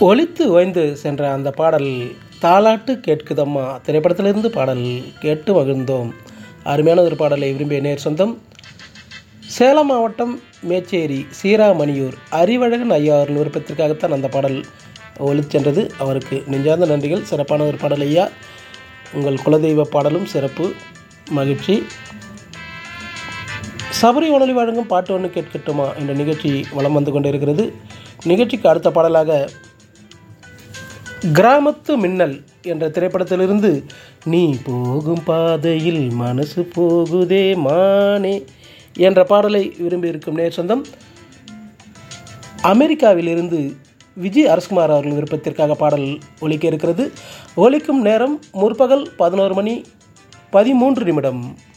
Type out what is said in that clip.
ஒலித்து ஓய்ந்து சென்ற அந்த பாடல் தாலாட்டு கேட்குதம்மா திரைப்படத்திலிருந்து பாடல் கேட்டு மகிழ்ந்தோம் அருமையான ஒரு பாடலை விரும்பிய நேர் சொந்தம் சேலம் மாவட்டம் மேச்சேரி சீராமணியூர் அறிவழகன் ஐயா அவர்கள் விருப்பத்திற்காகத்தான் அந்த பாடல் ஒலிச்சென்றது அவருக்கு நெஞ்சார்ந்த நன்றிகள் சிறப்பான ஒரு பாடல் ஐயா உங்கள் குலதெய்வ பாடலும் சிறப்பு மகிழ்ச்சி சபரி உணலி வழங்கும் பாட்டு ஒன்று கேட்கட்டுமா என்ற நிகழ்ச்சி வலம் வந்து கொண்டிருக்கிறது நிகழ்ச்சிக்கு அடுத்த பாடலாக கிராமத்து மின்னல் என்ற திரைப்படத்திலிருந்து நீ போகும் பாதையில் மனசு போகுதே மானே என்ற பாடலை விரும்பி இருக்கும் நேர் சொந்தம் அமெரிக்காவிலிருந்து விஜய் அரசுகுமார் அவர்கள் விருப்பத்திற்காக பாடல் ஒலிக்க இருக்கிறது ஒலிக்கும் நேரம் முற்பகல் பதினோரு மணி பதிமூன்று நிமிடம்